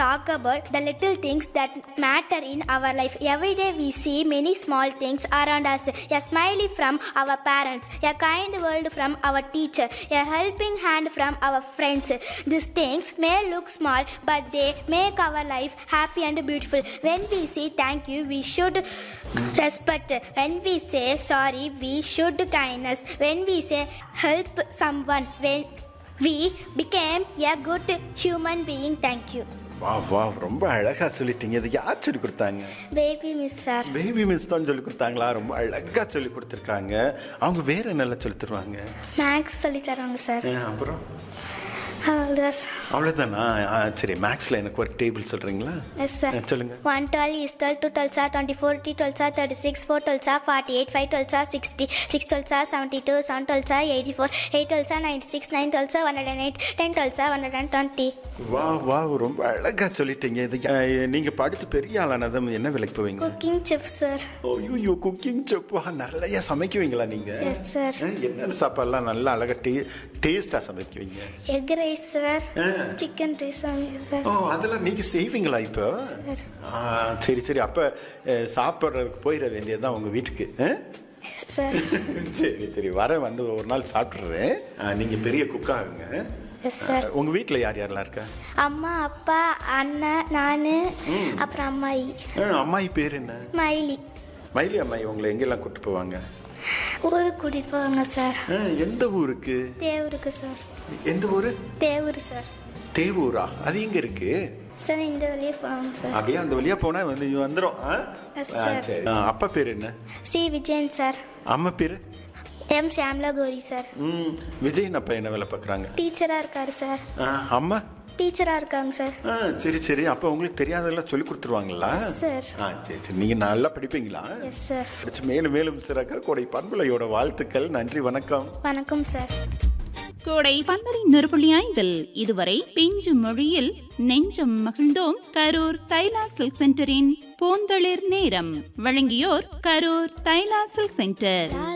talk about the little things that matter in our life. Every day we see many small things around us. A smiley from our parents, a kind word from our teacher, a helping hand from our friends. These things may look small, but they make our life happy and beautiful. When we say thank you, we should respect. When we say sorry, we should kindness. When we say help someone, when we became a good human being. Thank you. வா வா ரொம்ப அழகா சொல்லிட்டீங்க இது யார் சொல்லி கொடுத்தாங்க Baby Miss Sir. Baby miss தான் சொல்லி கொடுத்தாங்களா ரொம்ப அழகா சொல்லி கொடுத்துருக்காங்க அவங்க வேற என்னெல்லாம் சொல்லி தருவாங்க மேக்ஸ் சொல்லி தருவாங்க சார் ஆ, அப்புறம் அவ்வளோதான் அவ்வளோதானா ஆ, சரி மேக்ஸ்ல எனக்கு ஒரு டேபிள் சொல்றீங்களா எஸ் சார் ஆ, சொல்லுங்க one twelve is twelve two twelve sir twenty four three twelve sir thirty six four twelve sir forty eight five twelve sir sixty six twelve sir seventy two seven twelve sir eighty four eight twelve sir ninety six nine twelve sir one hundred and eight ten twelve sir one hundred and twenty வா வா ரொம்ப அழகா சொல்லிட்டீங்க இது ஆ, நீங்க படிச்சு பெரிய ஆளானதும் என்ன விலைக்கு போவீங்க குக்கிங் சிப் சார் ஐயோ குக்கிங் செப்பா நிறைய சமைக்குவீங்களா நீங்க எஸ் சார் ஆ, என்னென்ன சாப்பாடுலாம் நல்லா அழகா டே டேஸ்டா சமைக்குவீங்க எக் ரைஸ் சார் ஆ. சிக்கன் ரைஸ் சார் ஓ அதெல்லாம் நீங்க செய்வீங்களா இப்போ சார் ஆ, சரி சரி அப்ப அஹ், சாப்பிட்றதுக்கு போயிட வேண்டியதுதான் உங்க வீட்டுக்கு ஆ? சார் சரி சரி வர வந்து ஒரு நாள் சாப்பிட்றேன் ஆ, நீங்க பெரிய குக் ஆகுங்க எஸ் சார் உங்க வீட்ல யார் யாரெல்லாம் இருக்கா அம்மா அப்பா அண்ணன் நான் அப்புறம் அம்மாயி ஆ, அம்மாயி பேர் என்ன மயிலி மயிலி அம்மாயி உங்களை எங்கெல்லாம் கூட்டு போவாங்க ஊருக்கு கூட்டிகிட்டு போவாங்க சார் ஆ, எந்த ஊருக்கு தேவூருக்கு சார் எந்த ஊரு தேவூர் சார் தேவூரா அது எங்க இருக்கு சார் இந்த வழியே போவாங்க சார் அப்படியே அந்த வழியா போனா வந்து இங்க வந்துரும் ஆ? Yes, ஆ, sir. சரி ஆ, அப்பா பேர் என்ன சி விஜயன் சார் அம்மா பேரு எம் ஷாம்லா கோரி சார் ம் விஜயன் அப்பா என்ன வேலை பார்க்குறாங்க டீச்சராக இருக்காரு சார் அம்மா டீச்சராக இருக்காங்க சார் ஆ சரி சரி அப்போ உங்களுக்கு தெரியாததெல்லாம் சொல்லி கொடுத்துருவாங்களா சார் ஆ சரி சரி நீங்கள் நல்லா படிப்பீங்களா எஸ் சார் படிச்சு மேலும் மேலும் சிறக்க கோடை பண்புலையோட வாழ்த்துக்கள் நன்றி வணக்கம் வணக்கம் சார் கோடை பன்மரி நெருப்புள்ளி ஐந்தில் இதுவரை பிஞ்சு மொழியில் நெஞ்சம் மகிழ்ந்தோம் கரூர் தைலா சில்க் சென்டரின் பூந்தளிர் நேரம் வழங்கியோர் கரூர் தைலா சில்க் சென்டர்